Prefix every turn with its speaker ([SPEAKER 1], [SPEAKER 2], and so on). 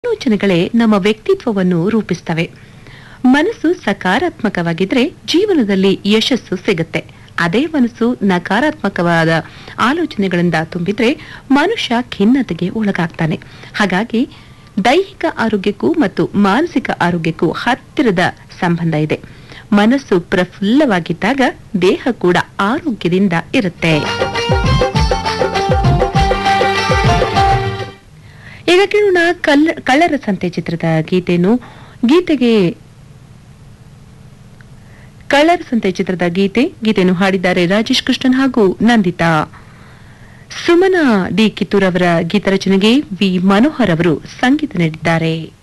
[SPEAKER 1] ಆಲೋಚನೆಗಳೇ ನಮ್ಮ ವ್ಯಕ್ತಿತ್ವವನ್ನು ರೂಪಿಸ್ತವೆ ಮನಸ್ಸು ಸಕಾರಾತ್ಮಕವಾಗಿದ್ರೆ ಜೀವನದಲ್ಲಿ ಯಶಸ್ಸು ಸಿಗುತ್ತೆ ಅದೇ ಮನಸ್ಸು ನಕಾರಾತ್ಮಕವಾದ ಆಲೋಚನೆಗಳಿಂದ ತುಂಬಿದ್ರೆ ಮನುಷ್ಯ ಖಿನ್ನತೆಗೆ ಒಳಗಾಗ್ತಾನೆ ಹಾಗಾಗಿ ದೈಹಿಕ ಆರೋಗ್ಯಕ್ಕೂ ಮತ್ತು ಮಾನಸಿಕ ಆರೋಗ್ಯಕ್ಕೂ ಹತ್ತಿರದ ಸಂಬಂಧ ಇದೆ ಮನಸ್ಸು ಪ್ರಫುಲ್ಲವಾಗಿದ್ದಾಗ ದೇಹ ಕೂಡ ಆರೋಗ್ಯದಿಂದ ಇರುತ್ತೆ ಈಗ ಕೇಳೋಣ ಕಲ್ಲ ಕಳ್ಳರ ಸಂತೆ ಚಿತ್ರದ ಗೀತೆಯನ್ನು ಗೀತೆಗೆ ಕಳ್ಳರ ಸಂತೆ ಚಿತ್ರದ ಗೀತೆ ಗೀತೆಯನ್ನು ಹಾಡಿದ್ದಾರೆ ರಾಜೇಶ್ ಕೃಷ್ಣನ್ ಹಾಗೂ ನಂದಿತಾ ಸುಮನ ಡಿ ಕಿತ್ತೂರ್ ಅವರ ಗೀತರಚನೆಗೆ ವಿ ಮನೋಹರ್ ಅವರು ಸಂಗೀತ ನೀಡಿದ್ದಾರೆ